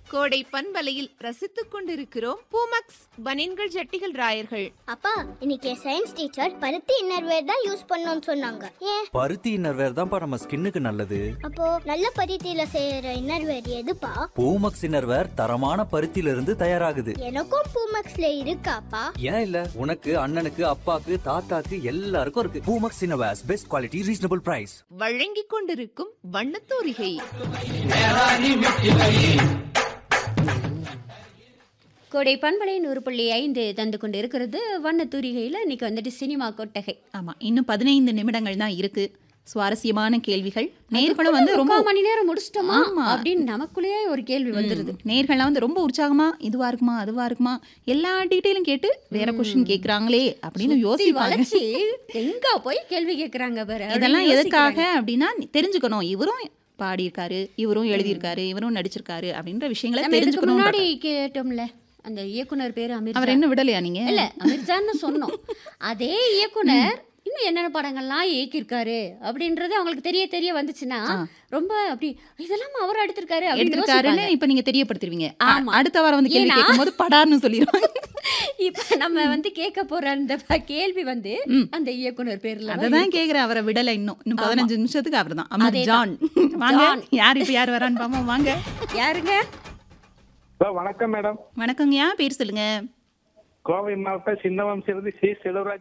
கோடை பண்பலையில் ரசித்துக் கொண்டிருக்கிறோம் பூமக்ஸ் பனின்கள் ஜட்டிகள் ராயர்கள் அப்பா இன்னைக்கு சயின்ஸ் டீச்சர் பருத்தி இன்னர்வேர் தான் யூஸ் பண்ணணும்னு சொன்னாங்க ஏன் பருத்தி இன்னர்வேர் தான்ப்பா நம்ம ஸ்கின்னுக்கு நல்லது அப்போ நல்ல பருத்தியில செய்யற இன்னர்வேர் எதுப்பா பூமக்ஸ் இன்னர்வேர் தரமான பருத்தியில இருந்து தயாராகுது எனக்கும் பூமக்ஸ்ல இருக்காப்பா ஏன் இல்ல உனக்கு அண்ணனுக்கு அப்பாக்கு தாத்தாக்கு எல்லாருக்கும் இருக்கு Poomex innerwears best quality reasonable price வழங்கிக் கொண்டிருக்கும் வண்ணத்தூரிகை கோடை பண்பலை நூறு புள்ளி ஐந்து தந்து கொண்டு இருக்கிறது வண்ண தூரிகையில் இன்னைக்கு வந்துட்டு சினிமா கொட்டகை ஆமா இன்னும் பதினைந்து நிமிடங்கள் தான் இருக்கு சுவாரஸ்யமான கேள்விகள் நேர்களும் வந்து ரொம்ப முக்கால் மணி நேரம் முடிச்சிட்டோமா ஆமா. அப்படின்னு நமக்குள்ளேயே ஒரு கேள்வி வந்துருது நேர்கள்லாம் வந்து ரொம்ப உற்சாகமா இதுவா இருக்குமா அதுவா இருக்குமா எல்லா டீட்டெயிலும் கேட்டு வேற கொஸ்டின் கேக்குறாங்களே அப்படின்னு சுத்தி யோசிப்பாங்க வளைச்சு எங்க போய் கேள்வி கேக்குறாங்க பாரு இதெல்லாம் அப்படின்னு எதுக்காக யோசிக்கிறாங்க. அப்படின்னா நீ தெரிஞ்சுக்கணும் இவரும் பாடியிருக்காரு இவரும் எழுதியிருக்காரு இவரும் நடிச்சிருக்காரு அப்படின்ற விஷயங்களை நம்ம இதுக்கு தெரிஞ்சுக்கணும் முன்னாடி கேட்டோம்ல அந்த இயக்குனர் பேரு அமீர் அவர் ஜான். என்ன விடலையா நீங்க இல்ல அமிர்ஜான்னு சொன்னோம் அதே இயக்குனர் இன்னும் என்னென்ன படங்கள்லாம் இயக்கியிருக்காரு அப்படின்றது அவங்களுக்கு தெரிய தெரிய வந்துச்சுன்னா ரொம்ப அப்படி இதெல்லாம் அவர் எடுத்திருக்காரு அப்படின்னு எடுத்திருக்காருன்னு யோசிப்பாங்க. இப்ப நீங்க தெரியப்படுத்திருவீங்க அ- ஆமா. அடுத்த வாரம் வந்து கேள்வி ஏன்னா- கேட்கும்போது படார்னு சொல்லிடுவாங்க இப்ப நம்ம வந்து கேட்க போற அந்த ப- கேள்வி வந்து அந்த இயக்குனர் பேர்ல தான் அததான் கேக்குறேன் அவரை விடல இன்னும் இன்னும் பதினஞ்சு நிமிஷத்துக்கு அவர் தான் அமர் அதேதான். ஜான் வாங்க ஜான். யார் இப்ப யார் வரான்னு பாமா வாங்க இருக்கு. யாருங்க ஹலோ வணக்கம் மேடம் வணக்கங்கய்யா பேர் சொல்லுங்க கோவை மாவட்டம் சின்னவம்சிலிருந்து சி செல்வராஜ்